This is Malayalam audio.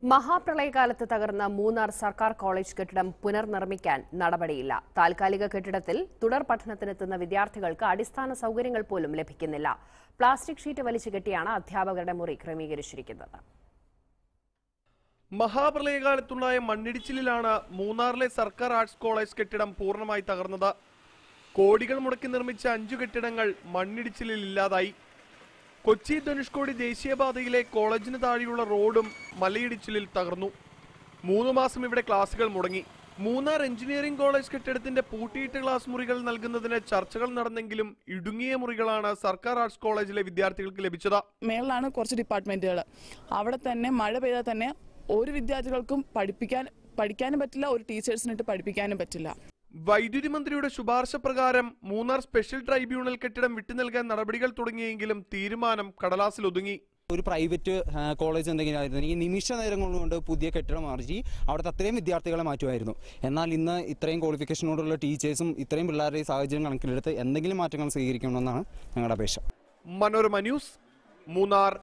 മഹാപ്രളയകാലത്ത് തകർന്ന മൂന്നാർ സർക്കാർ കോളേജ് കെട്ടിടം പുനർനിർമ്മിക്കാൻ നടപടിയില്ല താൽക്കാലിക കെട്ടിടത്തിൽ തുടർ പഠനത്തിനെത്തുന്ന വിദ്യാർത്ഥികൾക്ക് അടിസ്ഥാന സൗകര്യങ്ങൾ പോലും ലഭിക്കുന്നില്ല പ്ലാസ്റ്റിക് ഷീറ്റ് വലിച്ചു കെട്ടിയാണ് അധ്യാപകരുടെ മുറി ക്രമീകരിച്ചിരിക്കുന്നത് മഹാപ്രളയകാലത്തുണ്ടായ മണ്ണിടിച്ചിലിലാണ് മൂന്നാറിലെ സർക്കാർ ആർട്സ് കോളേജ് കെട്ടിടം പൂർണ്ണമായി തകർന്നത് കോടികൾ മുടക്കി നിർമ്മിച്ച അഞ്ചു കെട്ടിടങ്ങൾ മണ്ണിടിച്ചിലിൽ ഇല്ലാതായി കൊച്ചി ധനുഷ്കോടി ദേശീയപാതയിലെ കോളേജിന് താഴെയുള്ള റോഡും മലയിടിച്ചിലിൽ തകർന്നു മൂന്ന് മാസം ഇവിടെ ക്ലാസുകൾ മുടങ്ങി മൂന്നാർ എഞ്ചിനീയറിംഗ് കോളേജ് കെട്ടിടത്തിന്റെ പൂട്ടിയിട്ട ക്ലാസ് മുറികൾ നൽകുന്നതിന് ചർച്ചകൾ നടന്നെങ്കിലും ഇടുങ്ങിയ മുറികളാണ് സർക്കാർ ആർട്സ് കോളേജിലെ വിദ്യാർത്ഥികൾക്ക് ലഭിച്ചത് മേളിലാണ് കുറച്ച് ഡിപ്പാർട്ട്മെന്റുകൾ അവിടെ തന്നെ മഴ പെയ്താൽ തന്നെ ഒരു വിദ്യാർത്ഥികൾക്കും പഠിപ്പിക്കാൻ പഠിക്കാനും പറ്റില്ല ഒരു ടീച്ചേഴ്സിനിട്ട് പഠിപ്പിക്കാനും പറ്റില്ല വൈദ്യുതി മന്ത്രിയുടെ ശുപാർശ പ്രകാരം മൂന്നാർ സ്പെഷ്യൽ ട്രൈബ്യൂണൽ കെട്ടിടം വിട്ടു നൽകാൻ നടപടികൾ തുടങ്ങിയെങ്കിലും തീരുമാനം കടലാസിൽ ഒതുങ്ങി ഒരു പ്രൈവറ്റ് ആ, കോളേജ് എന്തെങ്കിലും ആയിരുന്നെങ്കിൽ നിമിഷ നേരങ്ങൾ കൊണ്ട് പുതിയ കെട്ടിടം മാർജി അവിടുത്തെ അത്രയും വിദ്യാർത്ഥികളെ മാറ്റുമായിരുന്നു എന്നാൽ ഇന്ന് ഇത്രയും ക്വാളിഫിക്കേഷനോടുള്ള ടീച്ചേഴ്സും ഇത്രയും പിള്ളേരുടെ ഈ സാഹചര്യം കണക്കിലെടുത്ത് എന്തെങ്കിലും മാറ്റങ്ങൾ സ്വീകരിക്കണമെന്നാണ് ഞങ്ങളുടെ അപേക്ഷ മനോരമ ന്യൂസ് മൂന്നാർ